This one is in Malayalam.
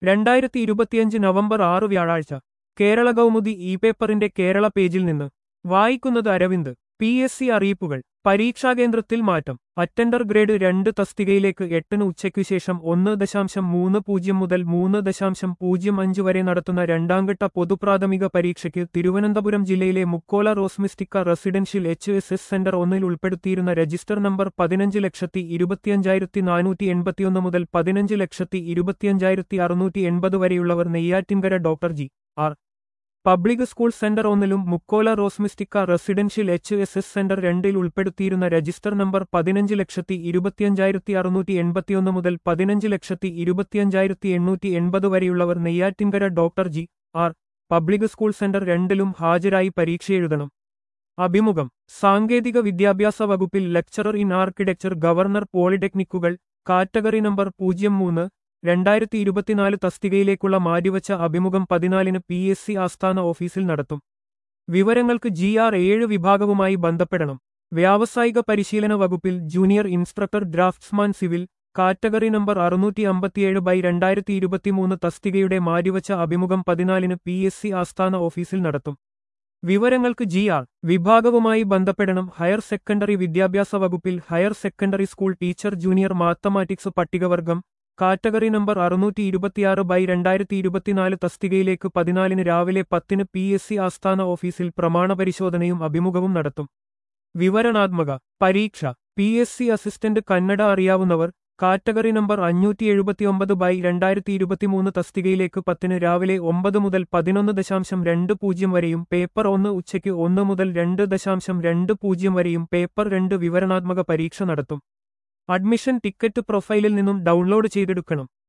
രണ്ടായിരത്തി ഇരുപത്തിയഞ്ച് നവംബർ ആറ് വ്യാഴാഴ്ച കേരള കൗമുദി ഇ പേപ്പറിന്റെ കേരള പേജിൽ നിന്ന് വായിക്കുന്നത് അരവിന്ദ് പി എസ് സി അറിയിപ്പുകൾ പരീക്ഷാകേന്ദ്രത്തിൽ മാറ്റം അറ്റൻഡർ ഗ്രേഡ് രണ്ട് തസ്തികയിലേക്ക് എട്ടിന് ഉച്ചയ്ക്കു ശേഷം ഒന്ന് ദശാംശം മൂന്ന് പൂജ്യം മുതൽ മൂന്ന് ദശാംശം പൂജ്യം അഞ്ച് വരെ നടത്തുന്ന രണ്ടാംഘട്ട പൊതുപ്രാഥമിക പരീക്ഷയ്ക്ക് തിരുവനന്തപുരം ജില്ലയിലെ Mukkola Rosa Mystica residential H S S centre ഒന്നിൽ ഉൾപ്പെടുത്തിയിരുന്ന രജിസ്റ്റർ നമ്പർ പതിനഞ്ച് ലക്ഷത്തി ഇരുപത്തിയഞ്ചായിരത്തി നാനൂറ്റി എൺപത്തിയൊന്ന് മുതൽ പതിനഞ്ച് ലക്ഷത്തി ഇരുപത്തിയഞ്ചായിരത്തി അറുന്നൂറ്റി എൺപത് വരെയുള്ളവർ Neyyattinkara doctor G R public school centre ഒന്നിലും Mukkola Rosa Mystica residential H S S centre രണ്ടിൽ ഉൾപ്പെടുത്തിയിരുന്ന രജിസ്റ്റർ നമ്പർ പതിനഞ്ച് ലക്ഷത്തി ഇരുപത്തിയഞ്ചായിരത്തി അറുന്നൂറ്റി എൺപത്തിയൊന്ന് മുതൽ പതിനഞ്ച് ലക്ഷത്തി ഇരുപത്തിയഞ്ചായിരത്തി എണ്ണൂറ്റി എൺപത് വരെയുള്ളവർ Neyyattinkara doctor G R public school centre രണ്ടിലും ഹാജരായി പരീക്ഷ എഴുതണം അഭിമുഖം സാങ്കേതിക വിദ്യാഭ്യാസ വകുപ്പിൽ ലെക്ചറർ ഇൻ ആർക്കിടെക്ചർ ഗവർണർ പോളിടെക്നിക്കുകൾ കാറ്റഗറി നമ്പർ പൂജ്യം മൂന്ന് രണ്ടായിരത്തി ഇരുപത്തിനാല് തസ്തികയിലേക്കുള്ള മാറ്റിവച്ച അഭിമുഖം പതിനാലിന് പി എസ് സി ആസ്ഥാന ഓഫീസിൽ നടത്തും വിവരങ്ങൾക്ക് ജി ആർ ഏഴ് വിഭാഗവുമായി ബന്ധപ്പെടണം വ്യാവസായിക പരിശീലന വകുപ്പിൽ junior instructor draughtsman civil category number അറുന്നൂറ്റി അമ്പത്തിയേഴ് ബൈ രണ്ടായിരത്തി ഇരുപത്തിമൂന്ന് തസ്തികയുടെ മാറ്റിവച്ച അഭിമുഖം പതിനാലിന് പി എസ് സി ആസ്ഥാന ഓഫീസിൽ നടത്തും വിവരങ്ങൾക്ക് ജി ആർ വിഭാഗവുമായി ബന്ധപ്പെടണം ഹയർ സെക്കൻഡറി വിദ്യാഭ്യാസ വകുപ്പിൽ higher secondary school teacher junior mathematics പട്ടികവർഗം കാറ്റഗറി നമ്പർ അറുന്നൂറ്റി ഇരുപത്തിയാറ് ബൈ രണ്ടായിരത്തി ഇരുപത്തിനാല് തസ്തികയിലേക്ക് പതിനാലിന് രാവിലെ പത്തിന് പി എസ് സി ആസ്ഥാന ഓഫീസിൽ പ്രമാണപരിശോധനയും അഭിമുഖവും നടത്തും വിവരണാത്മക പരീക്ഷ P S C assistant Kannada അറിയാവുന്നവർ കാറ്റഗറി നമ്പർ അഞ്ഞൂറ്റി എഴുപത്തിയൊമ്പത് ബൈ രണ്ടായിരത്തി ഇരുപത്തിമൂന്ന് തസ്തികയിലേക്ക് പത്തിന് രാവിലെ ഒമ്പത് മുതൽ പതിനൊന്ന് ദശാംശം രണ്ട് പൂജ്യം വരെയും പേപ്പർ ഒന്ന് ഉച്ചയ്ക്ക് ഒന്ന് മുതൽ രണ്ട് ദശാംശം രണ്ട് പൂജ്യം വരെയും പേപ്പർ രണ്ട് വിവരണാത്മക പരീക്ഷ നടത്തും അഡ്മിഷൻ ടിക്കറ്റ് പ്രൊഫൈലിൽ നിന്നും ഡൗൺലോഡ് ചെയ്തെടുക്കണം